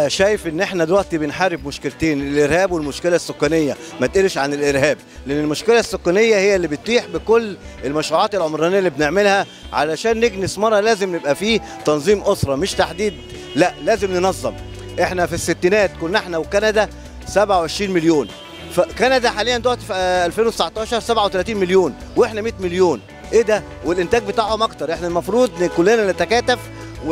شايف ان احنا دلوقتي بنحارب مشكلتين الارهاب والمشكله السكانيه ما تقلش عن الارهاب لان المشكله السكانيه هي اللي بتتيح بكل المشروعات العمرانيه اللي بنعملها علشان نجنس مره لازم نبقى فيه تنظيم اسره مش تحديد لا لازم ننظم احنا في الستينات كنا احنا وكندا 27 مليون فكندا حاليا دلوقتي في آه، 2019 37 مليون واحنا 100 مليون ايه ده والانتاج بتاعهم اكتر احنا المفروض إن كلنا نتكاتف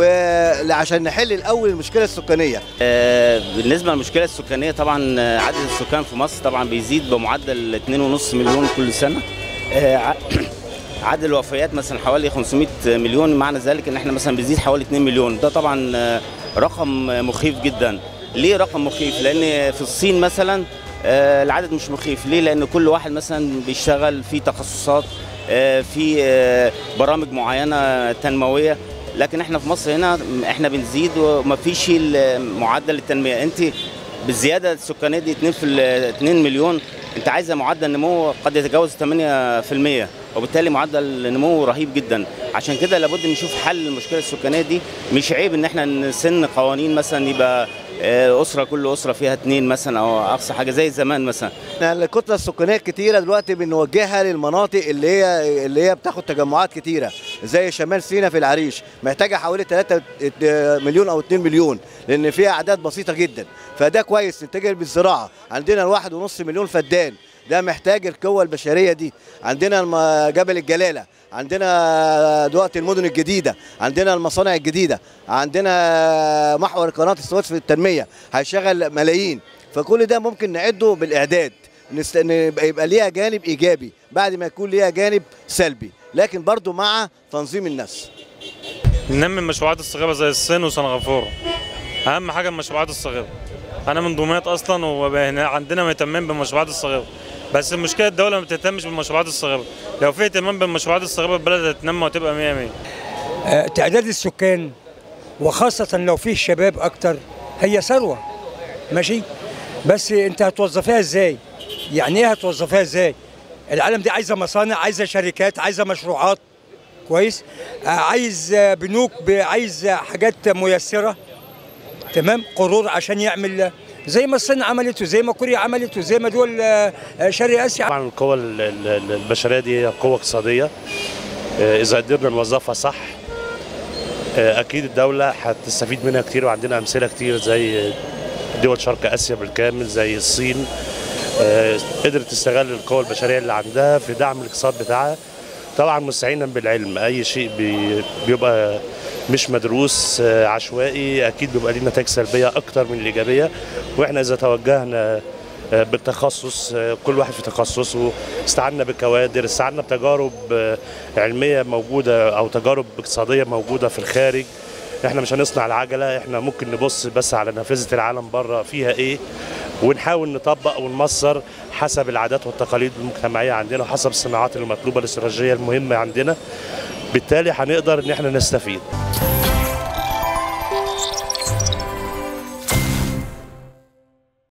وعشان نحل الاول المشكله السكانيه آه، بالنسبه للمشكله السكانيه طبعا آه، عدد السكان في مصر طبعا بيزيد بمعدل 2.5 مليون كل سنه آه، ع- عدد الوفيات مثلا حوالي 500 مليون معنى ذلك ان احنا مثلا بيزيد حوالي 2 مليون ده طبعا آه، رقم آه، مخيف جدا ليه رقم مخيف لان في الصين مثلا آه، العدد مش مخيف ليه لان كل واحد مثلا بيشتغل في تخصصات آه، في آه، برامج معينه تنمويه لكن احنا في مصر هنا احنا بنزيد ومفيش ال- معدل التنميه انت بالزياده السكانيه دي 2 في ال- 2 مليون انت عايزه معدل نمو قد يتجاوز 8% وبالتالي معدل نمو رهيب جدا عشان كده لابد نشوف حل المشكله السكانيه دي مش عيب ان احنا نسن قوانين مثلا يبقى آه، اسره كل اسره فيها اثنين مثلا او اقصى حاجه زي زمان مثلا احنا الكتله السكانيه الكتيره دلوقتي بنوجهها للمناطق اللي هي اللي هي بتاخد تجمعات كتيره زي شمال سيناء في العريش محتاجه حوالي 3 مليون او 2 مليون لان فيها اعداد بسيطه جدا فده كويس نتجه بالزراعه عندنا الواحد ونص مليون فدان ده محتاج القوة البشرية دي عندنا الم- جبل الجلالة عندنا دلوقتي المدن الجديدة عندنا المصانع الجديدة عندنا محور قناة السويس في التنمية هيشغل ملايين فكل ده ممكن نعده بالإعداد نست... يبقى يبقى ليها جانب إيجابي بعد ما يكون ليها جانب سلبي لكن برضو مع تنظيم الناس ننمي المشروعات الصغيره زي الصين وسنغافوره اهم حاجه المشروعات الصغيره انا من دمياط اصلا وهنا عندنا مهتمين بالمشروعات الصغيره بس المشكله الدوله ما بتهتمش بالمشروعات الصغيره لو في اهتمام بالمشروعات الصغيره البلد هتنمى وتبقى 100 100 آه، تعداد السكان وخاصة لو فيه شباب أكتر هي ثروة ماشي بس أنت هتوظفيها إزاي؟ يعني إيه هتوظفيها إزاي؟ العالم دي عايزة مصانع عايزة شركات عايزة مشروعات كويس آه، عايز آه، بنوك ب- عايز آه، حاجات ميسرة تمام قرور عشان يعمل زي ما الصين عملت وزي ما كوريا عملت وزي ما دول آه، آه، شرق اسيا طبعا القوة ال- ال- البشرية دي هي قوة اقتصادية آه، إذا قدرنا نوظفها صح آه، أكيد الدولة هتستفيد منها كتير وعندنا أمثلة كتير زي دول شرق آسيا بالكامل زي الصين آه، قدرت تستغل القوة البشرية اللي عندها في دعم الاقتصاد بتاعها طبعا مستعينا بالعلم أي شيء بي- بيبقى مش مدروس آه، عشوائي أكيد بيبقى ليه نتائج سلبية أكتر من الإيجابية وإحنا إذا توجهنا آه، بالتخصص آه، كل واحد في تخصصه استعنا بكوادر استعنا بتجارب آه، علمية موجودة أو تجارب اقتصادية موجودة في الخارج احنا مش هنصنع العجلة احنا ممكن نبص بس على نافذة العالم بره فيها ايه ونحاول نطبق ونمصر حسب العادات والتقاليد المجتمعية عندنا وحسب الصناعات المطلوبة الاستراتيجية المهمة عندنا بالتالي هنقدر ان احنا نستفيد